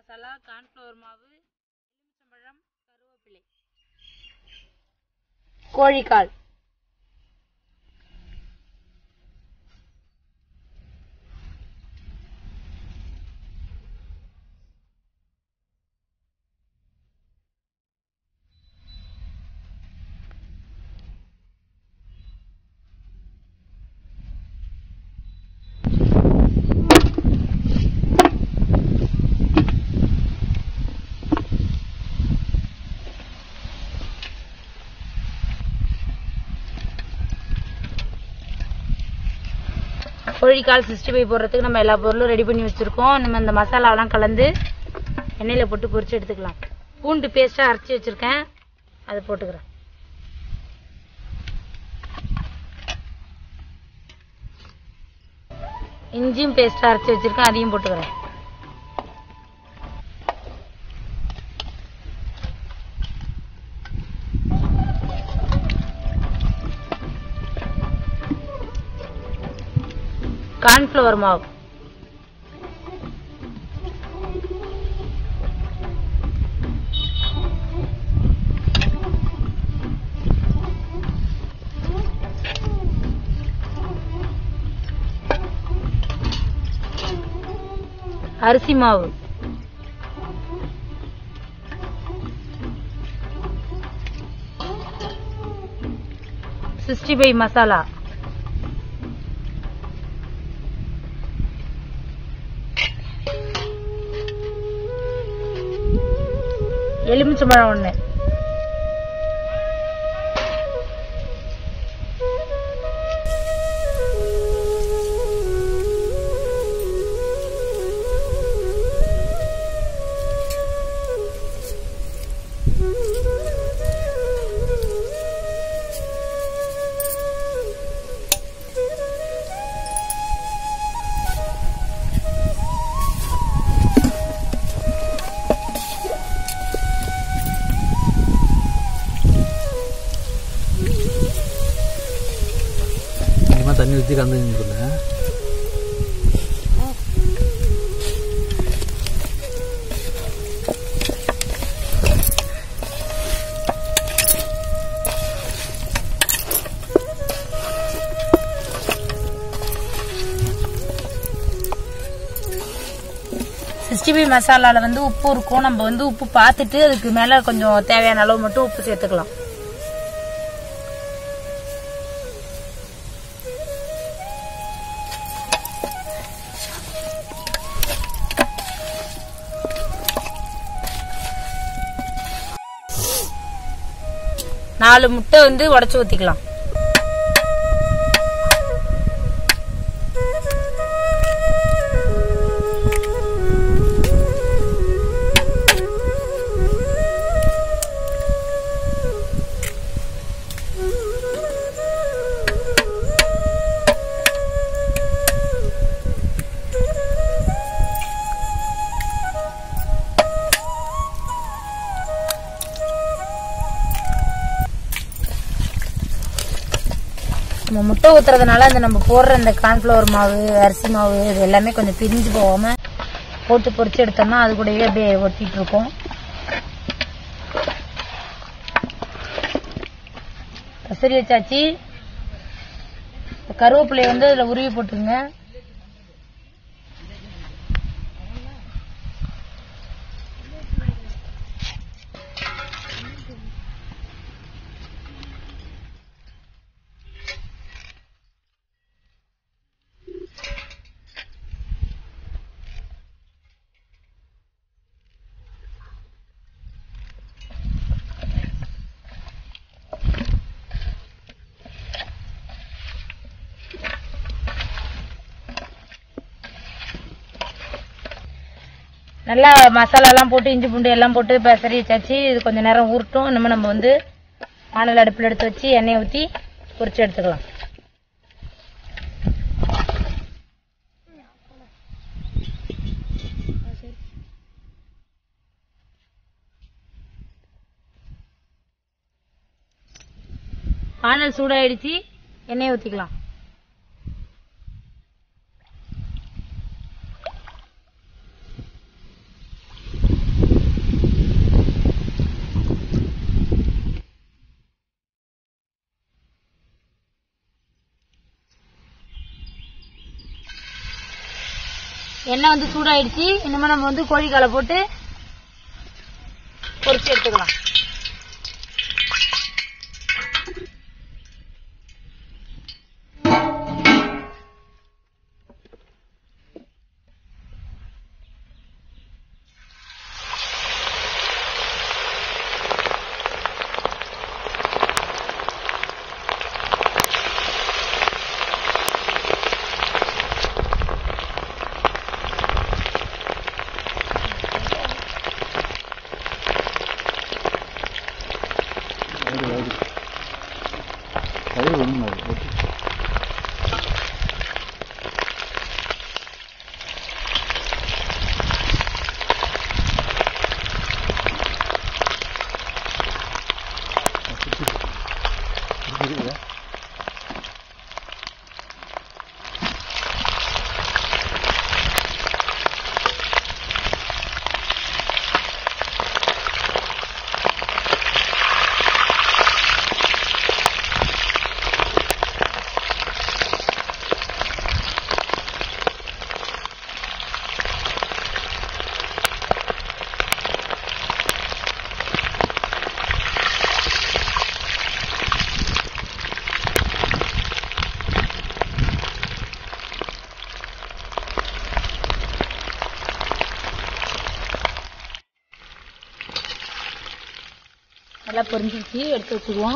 masala cornflour மாவு எலுமிச்சம்பழம் கருவேப்பிலை கோழிக்கால் கோழிக்கால் சிக்ஸ்டி ஃபைவ் போடுறதுக்கு நம்ம எல்லா பொருளும் ரெடி பண்ணி வச்சுருக்கோம் நம்ம இந்த மசாலாவெல்லாம் கலந்து எண்ணெயில் போட்டு பொரிச்சு எடுத்துக்கலாம் பூண்டு பேஸ்ட்டாக அரைச்சி வச்சுருக்கேன் அதை போட்டுக்கிறேன் இஞ்சியும் பேஸ்ட்டாக அரைச்சி வச்சுருக்கேன் அதையும் போட்டுக்கிறேன் கார்ன்ஃப்ளவர் மாவு அரிசி மாவு சிக்ஸ்டி ஃபைவ் மசாலா எலுமிச்சம்பழம் ஒன்று கொஞ்சமாக தண்ணி ஊற்றி கலந்துக்குள்ள சிக்ஸ்டி ஃபைவ் மசாலாவில் வந்து உப்பு இருக்கும் நம்ம வந்து உப்பு பார்த்துட்டு அதுக்கு மேலே கொஞ்சம் தேவையான அளவு மட்டும் உப்பு சேர்த்துக்கலாம் நாலு முட்டை வந்து உடச்சி ஊற்றிக்கலாம் நம்ம முட்டை ஊத்துறதுனால அந்த நம்ம போடுற இந்த கார்ன்ஃப்ளவர் மாவு அரிசி மாவு இது எல்லாமே கொஞ்சம் பிரிஞ்சு போகாம போட்டு பொரிச்சு எடுத்தோம்னா அது கூடயே அப்படியே ஒட்டிட்டு இருக்கும் கசரி வச்சாச்சு இப்ப கருவேப்பிலையை வந்து அதில் உருவி போட்டுருங்க நல்லா மசாலாலாம் போட்டு இஞ்சி பூண்டு எல்லாம் போட்டு பெசரி வச்சாச்சு இது கொஞ்ச நேரம் ஊறட்டும் இன்னும் நம்ம வந்து வானல் அடுப்பில் எடுத்து வச்சு எண்ணெயை ஊற்றி பொரிச்சு எடுத்துக்கலாம் வானல் சூடாயிடுச்சு எண்ணெயை ஊற்றிக்கலாம் எண்ணெய் வந்து சூடாயிடுச்சு இனிமே நம்ம வந்து கோழிக்காலை போட்டு பொரிச்சு எடுத்துக்கலாம் கயிறு ஒன்றும் நல்லா பொரிஞ்சிருச்சு எடுத்து வச்சுக்குவோம்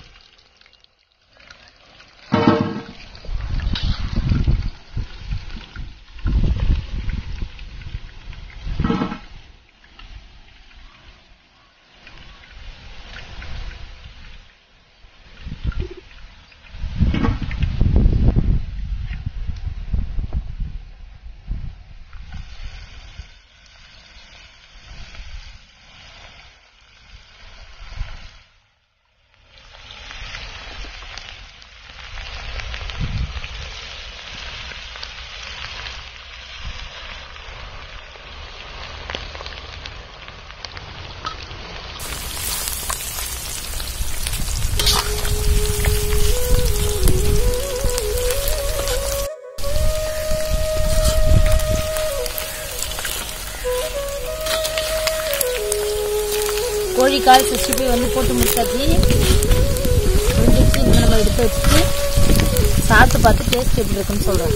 கோழிக்கால் சிக்ஸ்டி ஃபைவ் வந்து போட்டு முடிச்சாச்சு முடிஞ்சிச்சு இனிமே நம்ம எடுத்து வச்சுட்டு சாப்பிட்டு பார்த்து டேஸ்ட் எப்படி இருக்குன்னு சொல்கிறேன்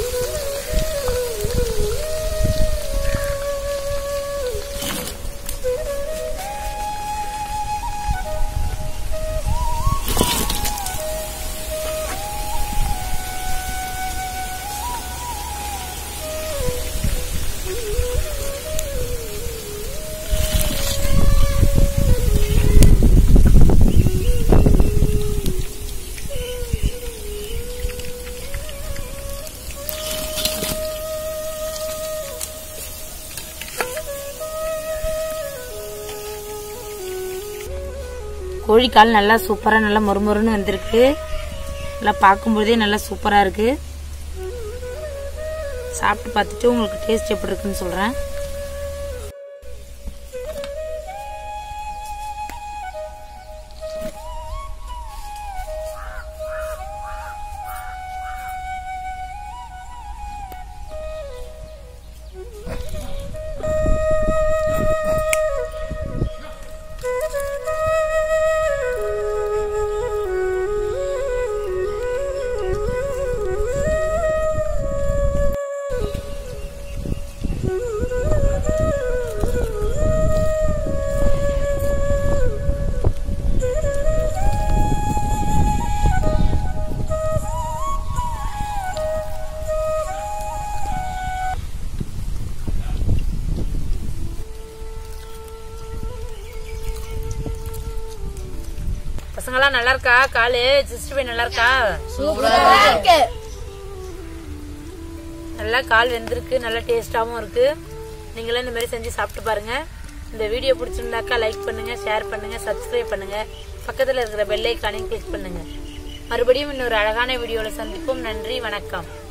கோழிக்கால் நல்லா சூப்பராக நல்லா மொறுமொறுன்னு வந்திருக்கு நல்லா பார்க்கும்போதே நல்லா சூப்பராக இருக்கு சாப்பிட்டு பார்த்துட்டு உங்களுக்கு டேஸ்ட் எப்படி இருக்குன்னு சொல்கிறேன் பசங்களாம் நல்லா இருக்கா காலு சிஸ்டர் போய் நல்லா இருக்கா நல்லா கால் வெந்திருக்கு நல்லா டேஸ்டாவும் இருக்கு நீங்களும் இந்த மாதிரி செஞ்சு சாப்பிட்டு பாருங்க இந்த வீடியோ பிடிச்சிருந்தாக்கா லைக் பண்ணுங்க ஷேர் பண்ணுங்க சப்ஸ்கிரைப் பண்ணுங்க பக்கத்துல இருக்கிற பெல் ஐக்கானையும் கிளிக் பண்ணுங்க மறுபடியும் இன்னொரு அழகான வீடியோல சந்திப்போம் நன்றி வணக்கம்